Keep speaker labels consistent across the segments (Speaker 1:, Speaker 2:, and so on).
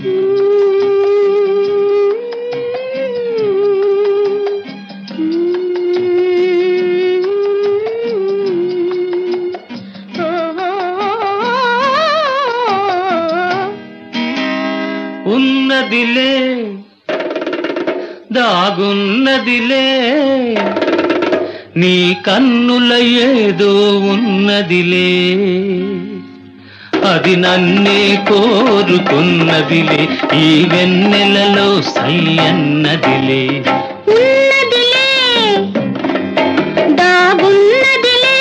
Speaker 1: ఉన్నదిలే దాగున్నదిలే నీ కన్నుల ఏదో ఉన్నదిలే అది నన్నే కోరుకున్నదిలే ఈ వెన్నెలలో సై అన్నదిలే
Speaker 2: ఉన్నదిలే దాగున్నదిలే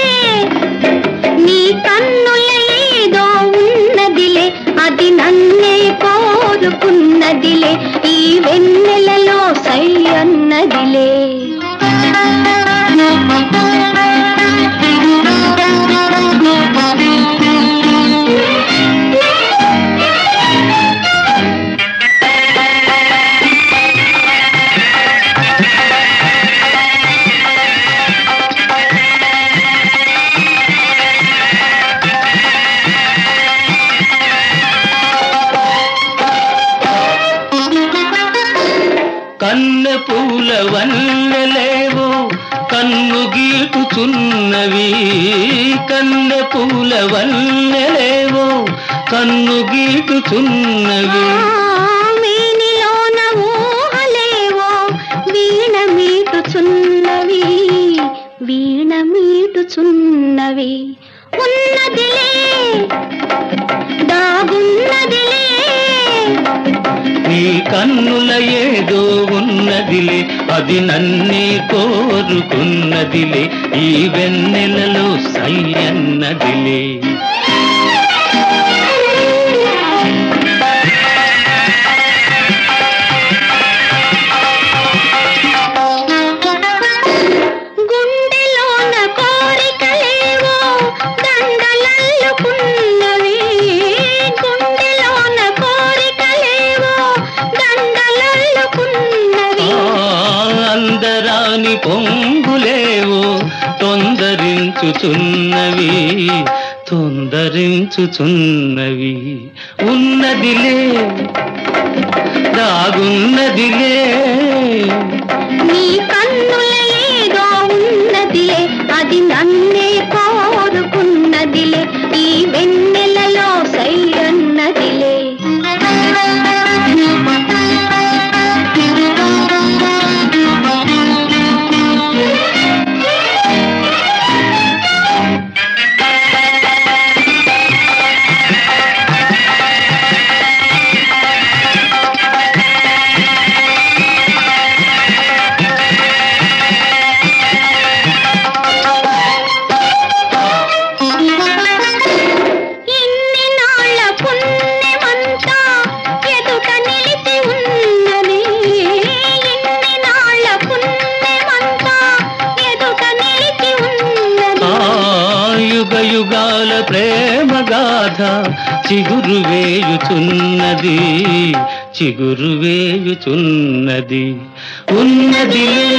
Speaker 2: నీ కన్నుల ఏదో ఉన్నదిలే అది నన్నే కోరుకున్నదిలే ఈ వెన్నెలలో సై అన్నదిలే
Speaker 1: కన్నె పూల వన్నెలేవో కన్ను గీటుచున్నవి కన్నె పూల వన్నెలేవో కన్ను గీటుచున్నవి
Speaker 2: మేనిలోన ఊహలేవో వీణ మీటుచున్నవి వీణ మీటుచున్నవి ఉన్నదిలే దాగున్నదిలే
Speaker 1: నీ కన్నుల ఏదో ఉన్నదిలే అది నన్నే కోరుకున్నదిలే ఈ వెన్నెలలో సై అన్నదిలే
Speaker 2: గుండెలోన కోరికలేవో దండలల్లుకున్నవి గుండెలోన కోరికలేవో దండలల్లుకున్నవి
Speaker 1: ఆ అందరాని పొంగులేవో తొందరించుచున్నవి తొందరించుచున్నవి ఉన్నదిలే దాగున్నదిలే
Speaker 2: నీ కన్నుల ఏదో ఉన్నదిలే అది నన్నే కోరుకున్నదిలే ఈ వెన్నెలలో సై అన్నదిలే ఇన్ని నాళ్ళ పుణ్యమంతా ఎదుట నిలిచి ఉన్నది ఇన్ని నాళ్ళ పుణ్యమంతా ఎదుట నిలిచి ఉన్నది
Speaker 1: ఆ యుగ యుగాల ప్రేమ గాథ చిగురు వేయుచున్నది చిగురు వేయుచున్నది ఉన్నదిలే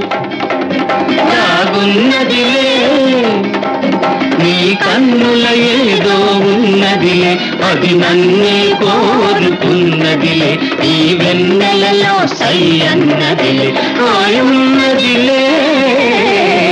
Speaker 1: దాగున్నదిలే నీ కన్నుల ఏదో ఉన్నదిలే అది నన్నే కోరుకున్నదిలే ఈ వెన్నెలలో సై అన్నదిలే ఆ ఉన్నదిలే